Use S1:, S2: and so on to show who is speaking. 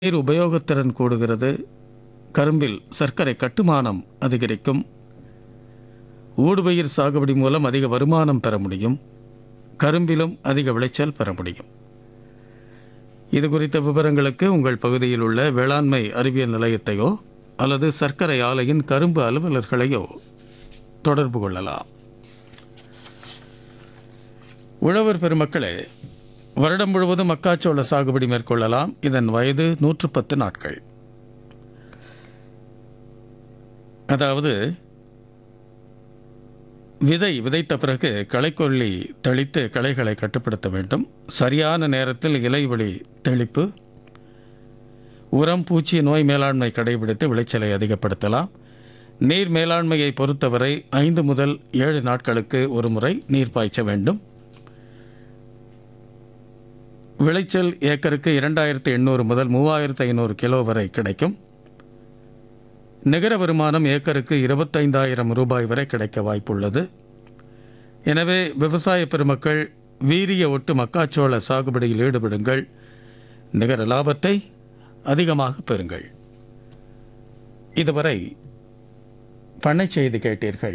S1: நீர் உபயோகத்திறன் கூடுகிறது கரும்பில் சர்க்கரை கட்டுமானம் அதிகரிக்கும் ஊடுபயிர் சாகுபடி மூலம் அதிக வருமானம் பெற முடியும் கரும்பிலும் அதிக விளைச்சல் பெற முடியும் இது குறித்த விவரங்களுக்கு உங்கள் பகுதியில் உள்ள வேளாண்மை அறிவியல் நிலையத்தையோ அல்லது சர்க்கரை ஆலையின் கரும்பு அலுவலர்களையோ தொடர்பு கொள்ளலாம் உழவர் பெருமக்களே வருடம் முழுவதும் மக்காச்சோள சாகுபடி மேற்கொள்ளலாம் இதன் வயது நூற்று பத்து நாட்கள் அதாவது விதை விதைத்த பிறகு களைக்கொல்லி தெளித்து களைகளை கட்டுப்படுத்த வேண்டும் சரியான நேரத்தில் இலைவெளி தெளிப்பு உரம் பூச்சி நோய் மேலாண்மை கடைபிடித்து விளைச்சலை அதிகப்படுத்தலாம் நீர் மேலாண்மையை பொறுத்தவரை ஐந்து முதல் ஏழு நாட்களுக்கு ஒரு முறை நீர் பாய்ச்ச வேண்டும் விளைச்சல் ஏக்கருக்கு இரண்டாயிரத்து எண்ணூறு முதல் மூவாயிரத்து ஐநூறு கிலோ வரை கிடைக்கும் நிகர வருமானம் ஏக்கருக்கு இருபத்தைந்தாயிரம் ரூபாய் வரை கிடைக்க வாய்ப்புள்ளது எனவே விவசாய பெருமக்கள் வீரிய ஒட்டு மக்காச்சோள சாகுபடியில் ஈடுபடுங்கள் நிகர லாபத்தை அதிகமாக பெறுங்கள் இதுவரை பண்ணை செய்தி கேட்டீர்கள்